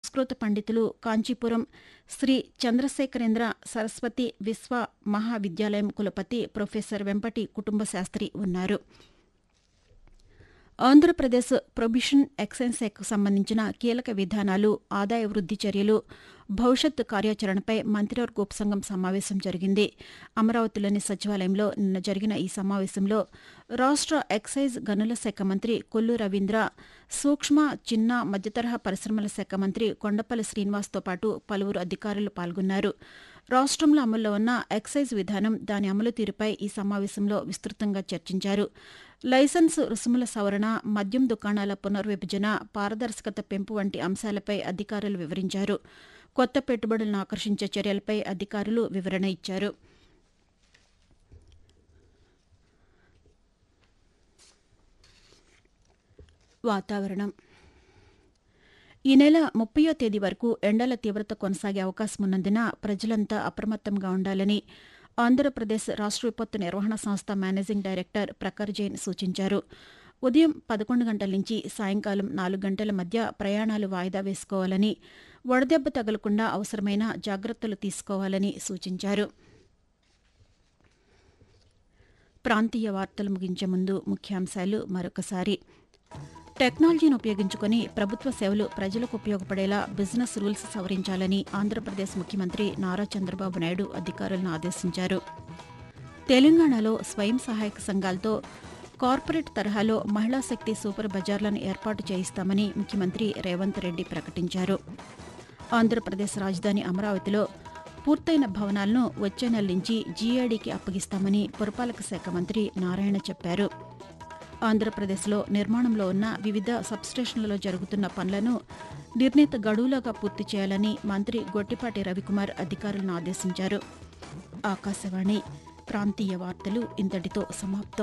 సంస్కృత పండితులు కాంచీపురం శ్రీ చంద్రశేఖరేంద్ర సరస్వతి విశ్వ మహావిద్యాలయం కులపతి ప్రొఫెసర్ వెంపటి కుటుంబ శాస్త్రి ఉన్నారు ఆంధ్రప్రదేశ్ ప్రొబిషన్ ఎక్సైజ్ శాఖకు సంబంధించిన కీలక విధానాలు ఆదాయ వృద్ధి చర్యలు భవిష్యత్ కార్యాచరణపై మంత్రివర్గ ఉపసంఘం సమావేశం జరిగింది అమరావతిలోని సచివాలయంలో నిన్న జరిగిన ఈ సమావేశంలో రాష్ట్ర ఎక్సైజ్ గనుల శాఖ మంత్రి కొల్లు రవీంద్ర సూక్ష్మ చిన్న మధ్యతరహా పరిశ్రమల శాఖ మంత్రి కొండపల్లి శ్రీనివాస్తో పాటు పలువురు అధికారులు పాల్గొన్నారు రాష్ట్రంలో అమల్లో ఉన్న ఎక్సైజ్ విధానం దాని అమలు తీరుపై ఈ సమావేశంలో విస్తృతంగా చర్చించారు లైసెన్స్ రుసుముల సవరణ మద్యం దుకాణాల పునర్విభజన పారదర్శకత పెంపు వంటి అంశాలపై అధికారులు వివరించారు కొత్త పెట్టుబడులను ఆకర్షించే చర్యలపై అధికారులు వివరణ ఇచ్చారు వాతావరణం ఈ నెల ముప్పయో తేదీ వరకు ఎండల తీవ్రత కొనసాగే అవకాశం ఉన్నందున ప్రజలంతా అప్రమత్తంగా ఉండాలని ఆంధ్రప్రదేశ్ రాష్ట్ర విపత్తు నిర్వహణ సంస్థ మేనేజింగ్ డైరెక్టర్ ప్రఖర్ జైన్ సూచించారు ఉదయం పదకొండు గంటల నుంచి సాయంకాలం నాలుగు గంటల మధ్య ప్రయాణాలు వాయిదా వేసుకోవాలని వడదెబ్బ తగలకుండా అవసరమైన జాగ్రత్తలు తీసుకోవాలని సూచించారు ప్రాంతీయ వార్తలు ముగించే ముందు ముఖ్యాంశాలు మరొకసారి టెక్నాలజీని ఉపయోగించుకుని ప్రభుత్వ సేవలు ప్రజలకు ఉపయోగపడేలా బిజినెస్ రూల్స్ సవరించాలని ఆంధ్రప్రదేశ్ ముఖ్యమంత్రి నారా చంద్రబాబు నాయుడు అధికారులను ఆదేశించారు తెలంగాణలో స్వయం సహాయక సంఘాలతో కార్పొరేట్ తరహాలో మహిళా శక్తి సూపర్ బజార్లను ఏర్పాటు చేయిస్తామని ముఖ్యమంత్రి రేవంత్ రెడ్డి ప్రకటించారు ఆంధ్రప్రదేశ్ రాజధాని అమరావతిలో పూర్తయిన భవనాలను వచ్చే నెల నుంచి జీఏడీకి అప్పగిస్తామని పురపాలక శాఖ మంత్రి నారాయణ చెప్పారు ఆంధ్రప్రదేశ్లో నిర్మాణంలో ఉన్న వివిధ సబ్స్టేషన్లలో జరుగుతున్న పనులను నిర్ణీత గడువులోగా పూర్తి చేయాలని మంత్రి గొట్టిపాటి రవికుమార్ అధికారులను ఆదేశించారు ఆకాశవాణి ప్రాంతీయ వార్తలు ఇంతటితో సమాప్తం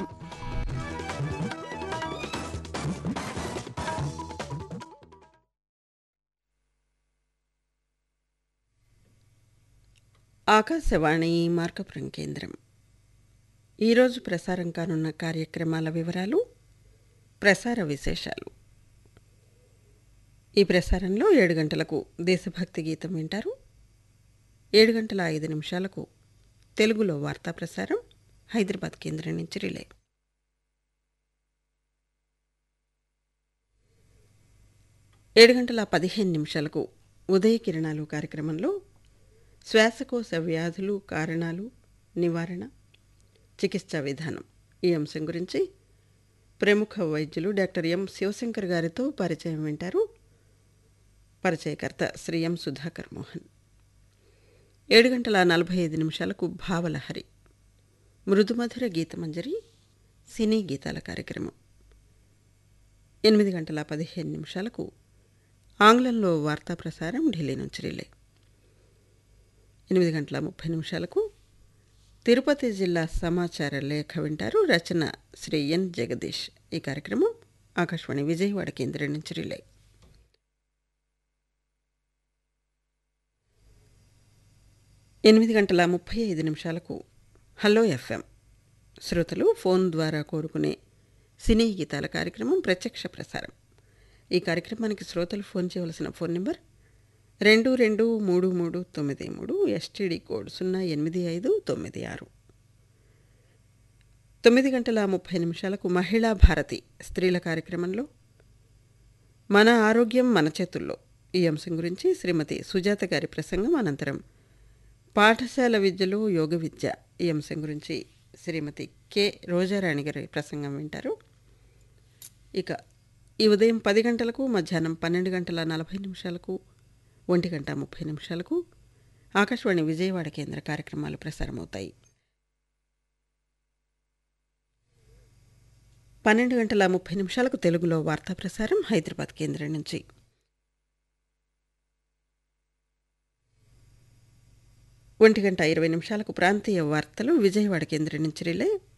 ఆకాశవాణి మార్కపురం కేంద్రం ఈరోజు ప్రసారం కానున్న కార్యక్రమాల వివరాలు ప్రసార విశేషాలు ఈ ప్రసారంలో ఏడు గంటలకు దేశభక్తి గీతం వింటారు ఏడు గంటల ఐదు నిమిషాలకు తెలుగులో వార్తా ప్రసారం హైదరాబాద్ కేంద్రం నుంచి రిలే ఏడు గంటల పదిహేను నిమిషాలకు ఉదయ కిరణాలు కార్యక్రమంలో శ్వాసకోశ వ్యాధులు కారణాలు నివారణ చికిత్సా విధానం ఈ అంశం గురించి ప్రముఖ వైద్యులు డాక్టర్ ఎం శివశంకర్ గారితో పరిచయం వింటారు పరిచయకర్త శ్రీ ఎం సుధాకర్ మోహన్ ఏడు గంటల నలభై ఐదు నిమిషాలకు భావలహరి మృదుమధుర గీతమంజరి సినీ గీతాల కార్యక్రమం ఎనిమిది గంటల పదిహేను నిమిషాలకు ఆంగ్లంలో వార్తా ప్రసారం ఢిల్లీ నుంచి రిలే ఎనిమిది గంటల ముప్పై నిమిషాలకు తిరుపతి జిల్లా సమాచార లేఖ వింటారు రచన శ్రీ ఎన్ జగదీష్ ఈ కార్యక్రమం ఆకాశవాణి విజయవాడ కేంద్రం నుంచి రిలే ఎనిమిది గంటల ముప్పై ఐదు నిమిషాలకు హలో ఎఫ్ఎం శ్రోతలు ఫోన్ ద్వారా కోరుకునే సినీ గీతాల కార్యక్రమం ప్రత్యక్ష ప్రసారం ఈ కార్యక్రమానికి శ్రోతలు ఫోన్ చేయవలసిన ఫోన్ నెంబర్ రెండు రెండు మూడు మూడు తొమ్మిది మూడు ఎస్టీడీ కోడ్ సున్నా ఎనిమిది ఐదు తొమ్మిది ఆరు తొమ్మిది గంటల ముప్పై నిమిషాలకు మహిళా భారతి స్త్రీల కార్యక్రమంలో మన ఆరోగ్యం మన చేతుల్లో ఈ అంశం గురించి శ్రీమతి సుజాత గారి ప్రసంగం అనంతరం పాఠశాల విద్యలో యోగ విద్య ఈ అంశం గురించి శ్రీమతి కె రోజారాణి గారి ప్రసంగం వింటారు ఇక ఈ ఉదయం పది గంటలకు మధ్యాహ్నం పన్నెండు గంటల నలభై నిమిషాలకు ఒంటి గంట ముప్పై నిమిషాలకు ఆకాశవాణి విజయవాడ కేంద్ర కార్యక్రమాలు ప్రసారమవుతాయి పన్నెండు గంటల ముప్పై నిమిషాలకు తెలుగులో వార్తా ప్రసారం హైదరాబాద్ కేంద్రం నుంచి ఒంటి గంట ఇరవై నిమిషాలకు ప్రాంతీయ వార్తలు విజయవాడ కేంద్రం నుంచి రిలే